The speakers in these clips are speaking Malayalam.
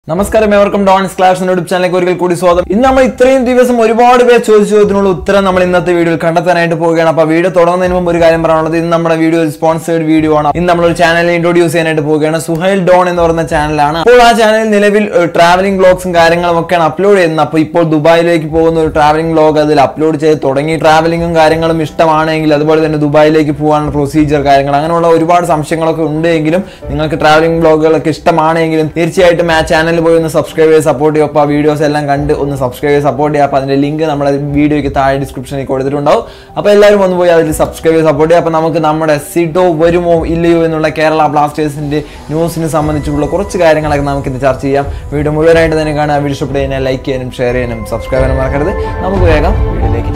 നമസ്കാരം ഏവർക്കും ഡോൺസ് ക്ലാസ് യൂട്യൂബ് ചാനലിലേക്ക് ഒരിക്കൽ കൂടി സ്വാഗതം ഇന്ന് നമ്മൾ ഇത്രയും ദിവസം ഒരുപാട് പേർ ചോദിച്ച ചോദ്യത്തിനുള്ള ഉത്തരം നമ്മൾ ഇന്നത്തെ വീഡിയോയിൽ കണ്ടെത്താനായിട്ട് പോവുകയാണ് അപ്പോൾ വീഡിയോ തുടങ്ങുന്നതിന് മുമ്പ് ഒരു കാര്യം പറയാനുള്ളത് ഇന്ന് നമ്മുടെ വീഡിയോ ഒരു സ്പോൺസേഡ് വീഡിയോ ആണ് ഇന്ന് നമ്മൾ ഒരു ചാനൽ ഇൻട്രോഡ്യൂസ് ചെയ്യാനായിട്ട് പോവുകയാണ് സുഹൈൽ ഡോൺ എന്ന് പറയുന്ന ചാനലാണ് അപ്പോൾ ആ ചാനലിൽ നിലവിൽ ട്രാവലിംഗ് ബ്ലോഗ്സും കാര്യങ്ങളും ഒക്കെയാണ് അപ്ലോഡ് ചെയ്യുന്നത് അപ്പോൾ ഇപ്പോൾ ദുബായിലേക്ക് പോകുന്ന ഒരു ട്രാവലിംഗ് ബ്ലോഗ് അതിൽ അപ്ലോഡ് ചെയ്ത് തുടങ്ങി ട്രാവലിംഗും കാര്യങ്ങളും ഇഷ്ടമാണെങ്കിൽ അതുപോലെ തന്നെ ദുബായിലേക്ക് പോകാനുള്ള പ്രൊസീജിയർ കാര്യങ്ങൾ അങ്ങനെയുള്ള ഒരുപാട് സംശയങ്ങളൊക്കെ ഉണ്ടെങ്കിലും നിങ്ങൾക്ക് ട്രാവലിംഗ് ബ്ലോഗുകളൊക്കെ ഇഷ്ടമാണെങ്കിലും തീർച്ചയായിട്ടും ആ ചാനലിൽ പോയി ഒന്ന് സബ്സ്ക്രൈബ് ചെയ്ത് സപ്പോർട്ട് ചെയ്യുക അപ്പോൾ ആ വീഡിയോസ് എല്ലാം കണ്ട് ഒന്ന് സബ്സ്ക്രൈബ് ചെയ്ത് സപ്പോർട്ട് ചെയ്യുക അപ്പോൾ അതിന്റെ ലിങ്ക് നമ്മുടെ വീഡിയോയ്ക്ക് താഴെ ഡിസ്ക്രിപ്ഷനിൽ കൊടുത്തിട്ടുണ്ടാവും അപ്പോൾ എല്ലാവരും ഒന്ന് പോയി അതിൽ സബ്സ്ക്രൈബ് ചെയ്ത് സപ്പോർട്ട് ചെയ്യുക അപ്പോൾ നമുക്ക് നമ്മുടെ സിഡോ വരുമോ ഇല്ലയോ എന്നുള്ള കേരള ബ്ലാസ്റ്റേഴ്സിന്റെ ന്യൂസിനെ സംബന്ധിച്ചുള്ള കുറച്ച് കാര്യങ്ങളൊക്കെ നമുക്ക് ഇന്ന് ചർച്ച ചെയ്യാം വീഡിയോ മുഴുവനായിട്ട് തന്നെ കാണാൻ വീഡിയോ ഇഷ്ടപ്പെട്ട് കഴിഞ്ഞാൽ ലൈക്ക് ചെയ്യാനും ഷെയർ ചെയ്യാനും സബ്സ്ക്രൈബ് ചെയ്യാനും മറക്കരുത് നമുക്ക് വേഗം വീഡിയോയിലേക്ക്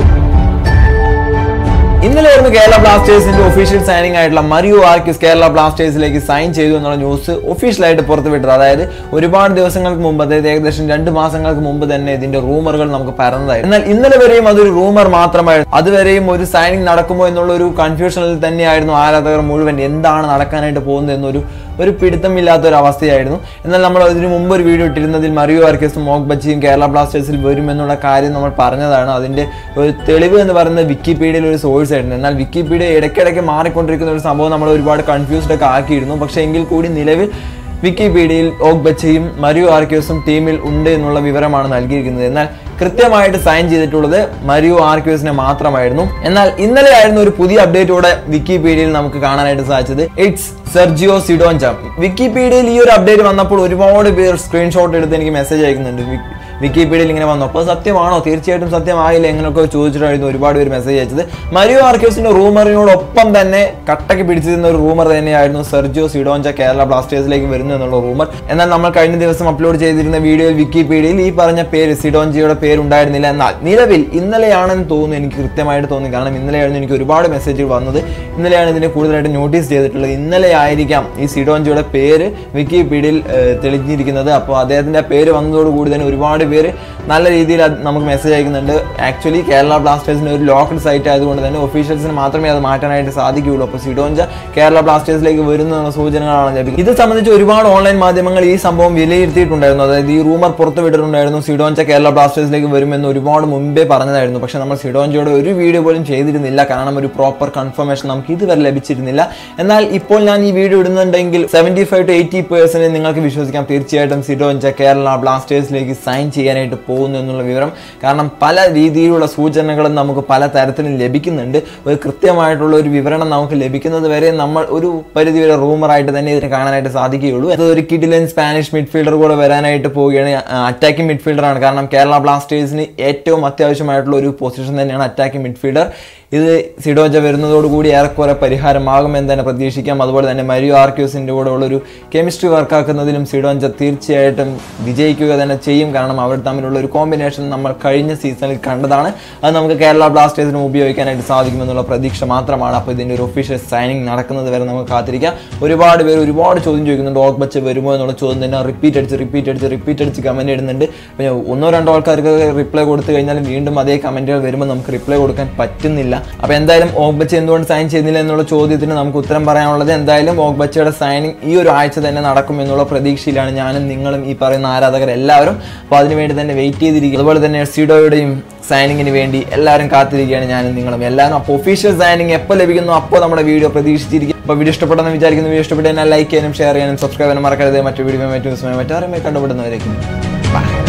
ഇന്നലെ ആയിരുന്നു കേരള ബ്ലാസ്റ്റേഴ്സിന്റെ ഒഫീഷ്യൽ സൈനിങ് ആയിട്ടുള്ള മരിയോ ആർക്കിസ് കേരള ബ്ലാസ്റ്റേഴ്സിലേക്ക് സൈൻ ചെയ്തു എന്നുള്ള ന്യൂസ് ഒഫീഷ്യലായിട്ട് പുറത്തുവിട്ടത് അതായത് ഒരുപാട് ദിവസങ്ങൾക്ക് മുമ്പ് അതായത് ഏകദേശം രണ്ട് മാസങ്ങൾക്ക് മുമ്പ് തന്നെ ഇതിന്റെ റൂമറുകൾ നമുക്ക് പരന്നതായിരുന്നു എന്നാൽ ഇന്നലെ വരെയും അതൊരു റൂമർ മാത്രമായിരുന്നു അതുവരെയും ഒരു സൈനിങ് നടക്കുമോ എന്നുള്ള ഒരു കൺഫ്യൂഷനിൽ തന്നെയായിരുന്നു ആരാധകർ മുഴുവൻ എന്താണ് നടക്കാനായിട്ട് പോകുന്നത് എന്നൊരു ഒരു പിടുത്തമില്ലാത്ത ഒരു അവസ്ഥയായിരുന്നു എന്നാൽ നമ്മൾ അതിന് മുമ്പ് ഒരു വീഡിയോ ഇട്ടിരുന്നതിൽ മറിയോ ആർക്കേസും മോക് ബച്ചിയും കേരള ബ്ലാസ്റ്റേഴ്സിൽ വരും എന്നുള്ള കാര്യം നമ്മൾ പറഞ്ഞതാണ് അതിന്റെ ഒരു തെളിവ് എന്ന് പറയുന്നത് വിക്കിപീഡിയയിൽ ഒരു സോഴ്സ് ആയിരുന്നു എന്നാൽ വിക്കിപീഡിയ ഇടയ്ക്കിടയ്ക്ക് മാറിക്കൊണ്ടിരിക്കുന്ന ഒരു സംഭവം നമ്മൾ ഒരുപാട് കൺഫ്യൂസ്ഡ് ഒക്കെ ആക്കിയിരുന്നു പക്ഷേ എങ്കിൽ കൂടി നിലവിൽ വിക്കിപീഡിയയിൽ ഓക് ബച്ചയും മരിയോ ആർക്യൂസും ടീമിൽ ഉണ്ട് എന്നുള്ള വിവരമാണ് നൽകിയിരിക്കുന്നത് എന്നാൽ കൃത്യമായിട്ട് സൈൻ ചെയ്തിട്ടുള്ളത് മരിയോ ആർക്യൂസിനെ മാത്രമായിരുന്നു എന്നാൽ ഇന്നലെ ആയിരുന്നു ഒരു പുതിയ അപ്ഡേറ്റോടെ വിക്കിപീഡിയയിൽ നമുക്ക് കാണാനായിട്ട് സാധിച്ചത് ഇറ്റ്സ് സെർജിയോ സിഡോഞ്ച വിക്കിപീഡിയയിൽ ഈ ഒരു അപ്ഡേറ്റ് വന്നപ്പോൾ ഒരുപാട് പേർ സ്ക്രീൻഷോട്ട് എടുത്ത് എനിക്ക് മെസ്സേജ് അയക്കുന്നുണ്ട് വി- വിക്കിപീഡിയയിൽ ഇങ്ങനെ വന്നു അപ്പോൾ സത്യമാണോ തീർച്ചയായിട്ടും സത്യമായില്ല എങ്ങനെയൊക്കെ ചോദിച്ചിട്ടായിരുന്നു ഒരുപാട് പേര് മെസ്സേജ് അയച്ചത് മരിയോ ആർക്യൂസിന്റെ റൂമറിനോടൊപ്പം തന്നെ കട്ടക്ക് പിടിച്ചിരുന്ന ഒരു റൂമർ തന്നെയായിരുന്നു സെർജിയോ സിഡോഞ്ച കേരള ബ്ലാസ്റ്റേഴ്സിലേക്ക് വരുന്നു എന്നുള്ള റൂമർ എന്നാൽ നമ്മൾ കഴിഞ്ഞ ദിവസം അപ്ലോഡ് ചെയ്തിരുന്ന വീഡിയോയിൽ വിക്കിപീഡിയയിൽ ഈ പറഞ്ഞ പേര് സിഡോഞ്ചിയുടെ പേര് ഉണ്ടായിരുന്നില്ല എന്നാൽ നിലവിൽ ഇന്നലെയാണെന്ന് തോന്നുന്നു എനിക്ക് കൃത്യമായിട്ട് തോന്നി കാരണം ഇന്നലെയായിരുന്നു എനിക്ക് ഒരുപാട് മെസ്സേജുകൾ വന്നത് ഇന്നലെയാണ് ഇതിനെ കൂടുതലായിട്ട് നോട്ടീസ് ചെയ്തിട്ടുള്ളത് ഇന്നലെ ആയിരിക്കാം ഈ സിഡോഞ്ചിയുടെ പേര് വിക്കിപീഡിയയിൽ ഏഹ്, തെളിഞ്ഞിരിക്കുന്നത് അപ്പോൾ അദ്ദേഹത്തിന്റെ ആ പേര് വന്നതോടുകൂടി തന്നെ ഒരുപാട് പേര് നല്ല രീതിയിൽ അത് നമുക്ക് മെസ്സേജ് അയക്കുന്നുണ്ട് ആക്ച്വലി കേരള ബ്ലാസ്റ്റേഴ്സിന്റെ ഒരു ലോക്കൽ സൈറ്റ് ആയതുകൊണ്ട് തന്നെ ഒഫീഷ്യൽസിന് മാത്രമേ അത് മാറ്റാനായിട്ട് സാധിക്കുകയുള്ളൂ അപ്പോൾ സിഡോഞ്ച കേരള ബ്ലാസ്റ്റേഴ്സിലേക്ക് വരുന്നു എന്ന സൂചനകളാണ് ലഭിക്കുന്നത് ഇത് സംബന്ധിച്ച് ഒരുപാട് ഓൺലൈൻ മാധ്യമങ്ങൾ ഈ സംഭവം വിലയിരുത്തിയിട്ടുണ്ടായിരുന്നു അതായത് ഈ റൂമർ പുറത്തുവിട്ടിട്ടുണ്ടായിരുന്നു സിഡോഞ്ച കേരള ബ്ലാസ്റ്റേഴ്സിലേക്ക് വരുമെന്ന് ഒരുപാട് മുമ്പേ പറഞ്ഞതായിരുന്നു പക്ഷെ നമ്മൾ സിഡോഞ്ചയുടെ ഒരു വീഡിയോ പോലും ചെയ്തിരുന്നില്ല കാരണം ഒരു പ്രോപ്പർ കൺഫർമേഷൻ നമുക്ക് ഇതുവരെ ലഭിച്ചിരുന്നില്ല എന്നാൽ ഇപ്പോൾ ഞാൻ ഈ വീഡിയോ ഇടുന്നുണ്ടെങ്കിൽ seventy five to eighty percent നിങ്ങൾക്ക് വിശ്വസിക്കാം തീർച്ചയായിട്ടും സിഡോഞ്ച കേരള ബ്ലാസ്റ്റേഴ്സിലേക്ക് സൈൻ ചെയ്യാനായിട്ട് പോകുന്നു എന്നുള്ള വിവരം കാരണം പല രീതിയിലുള്ള സൂചനകളും നമുക്ക് പല തരത്തിലും ലഭിക്കുന്നുണ്ട് ഒരു കൃത്യമായിട്ടുള്ള ഒരു വിവരണം നമുക്ക് ലഭിക്കുന്നത് വരെ നമ്മൾ ഒരു പരിധി വരെ റൂമറായിട്ട് തന്നെ ഇതിനെ കാണാനായിട്ട് സാധിക്കുകയുള്ളൂ അത് ഒരു കിഡിലൻ സ്പാനിഷ് മിഡ്ഫീൽഡർ കൂടെ വരാനായിട്ട് പോവുകയാണ് അറ്റാക്കിംഗ് മിഡ്ഫീൽഡറാണ് കാരണം കേരള ബ്ലാസ്റ്റേഴ്സിന് ഏറ്റവും അത്യാവശ്യമായിട്ടുള്ള ഒരു പൊസിഷൻ തന്നെയാണ് അറ്റാക്കിംഗ് മിഡ്ഫീൽഡർ ഇത് സിഡോജ വരുന്നതോടുകൂടി ഏറെക്കുറെ പരിഹാരമാകുമെന്ന് തന്നെ പ്രതീക്ഷിക്കാം അതുപോലെ തന്നെ മരിയോ ആർക്യൂസിൻ്റെ കൂടെ ഉള്ള ഒരു കെമിസ്ട്രി വർക്കാക്കുന്നതിലും സിഡോഞ്ച തീർച്ചയായിട്ടും വിജയിക്കുക തന്നെ ചെയ്യും കാരണം അവർ തമ്മിലുള്ള ഒരു കോമ്പിനേഷൻ നമ്മൾ കഴിഞ്ഞ സീസണിൽ കണ്ടതാണ് അത് നമുക്ക് കേരള ബ്ലാസ്റ്റേഴ്സിനും ഉപയോഗിക്കാനായിട്ട് സാധിക്കുമെന്നുള്ള പ്രതീക്ഷ മാത്രമാണ് അപ്പോൾ ഇതിൻ്റെ ഒരു ഒഫീഷ്യൽ സൈനിങ് നടക്കുന്നത് വരെ നമുക്ക് കാത്തിരിക്കാം ഒരുപാട് പേര് ഒരുപാട് ചോദ്യം ചോദിക്കുന്നുണ്ട് ഓക്ക് ബച്ച് വരുമോ എന്നുള്ള ചോദ്യം തന്നെ റിപ്പീറ്റ് അടിച്ച് റിപ്പീറ്റ് അടിച്ച് റിപ്പീറ്റ് അടിച്ച് കമൻറ്റ് ഇടുന്നുണ്ട് പിന്നെ ഒന്നോ രണ്ടോ ആൾക്കാർക്ക് റിപ്ലൈ കൊടുത്തു കഴിഞ്ഞാൽ വീണ്ടും അതേ കമൻറ്റുകൾ വരുമ്പോൾ നമുക്ക് റിപ്ലൈ കൊടുക്കാൻ പറ്റുന്നില്ല അപ്പോൾ എന്തായാലും ഓക്ക് ബച്ച് എന്തുകൊണ്ട് സൈൻ ചെയ്യുന്നില്ല എന്നുള്ള ചോദ്യത്തിന് നമുക്ക് ഉത്തരം പറയാനുള്ളത് എന്തായാലും ഓക്ക് ബച്ചയുടെ സൈനിങ് ഈ ഒരു ആഴ്ച തന്നെ നടക്കും എന്നുള്ള പ്രതീക്ഷയിലാണ് ഞാനും നിങ്ങളും ഈ പറയുന്ന ആരാധകർ എല്ലാവരും അപ്പോൾ അതിനുവേണ്ടി തന്നെ വെയിറ്റ് ചെയ്തിരിക്കും അതുപോലെ തന്നെ സിഡോയുടെയും സൈനിങ്ങിന് വേണ്ടി എല്ലാവരും കാത്തിരിക്കുകയാണ് ഞാനും നിങ്ങളും എല്ലാവരും അപ്പോൾ ഒഫീഷ്യൽ സൈനിങ് എപ്പോൾ ലഭിക്കുന്നു അപ്പോൾ നമ്മുടെ വീഡിയോ പ്രതീക്ഷിച്ചിരിക്കും അപ്പോൾ വീഡിയോ ഇഷ്ടപ്പെട്ടെന്ന് വിചാരിക്കുന്നു വീഡിയോ ഇഷ്ടപ്പെട്ടു കഴിഞ്ഞാൽ ലൈക്ക് ചെയ്യാനും ഷെയർ ചെയ്യാനും സബ്സ്ക്രൈബ് ചെയ്യാനും മറക്കരുത് മറ്റു വീഡിയോ മറ്റു ദിവസമായി മറ്റാറുമായി കണ്ടുപിടുന്നവരേക്കും ബൈ